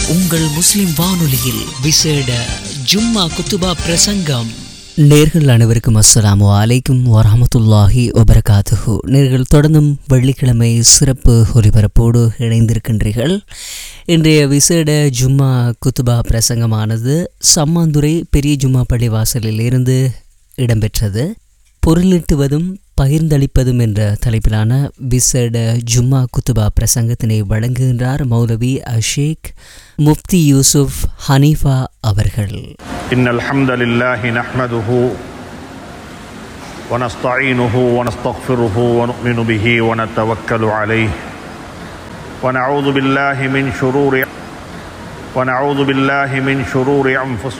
உங்கள் முஸ்லிம் வானொலியில் விசேட ஜும்மா குத்துபா பிரசங்கம் நேர்கள் அனைவருக்கும் அஸ்ஸலாமு அலைக்கும் வரஹமத்துல்லாஹி வபரகாத்துஹு நேர்கள் தொடர்ந்தும் வெள்ளிக்கிழமை சிறப்பு ஒலிபரப்போடு இணைந்திருக்கின்றீர்கள் இன்றைய விசேட ஜும்மா குத்துபா பிரசங்கமானது சம்மாந்துறை பெரிய ஜும்மா பள்ளிவாசலில் இருந்து இடம்பெற்றது பொருளிட்டுவதும் பகிர்ந்தளிப்பதும் என்ற தலைப்பிலான விசேட ஜும்மா குத்துபா பிரசங்கத்தினை வழங்குகின்றார் மௌலவி அஷேக் முஃப்தி யூசுப் ஹனீஃபா அவர்கள் إن الحمد لله نحمده ونستعينه ونستغفره ونؤمن به ونتوكل عليه ونعوذ بالله من شرور ونعوذ بالله من شرور أنفسنا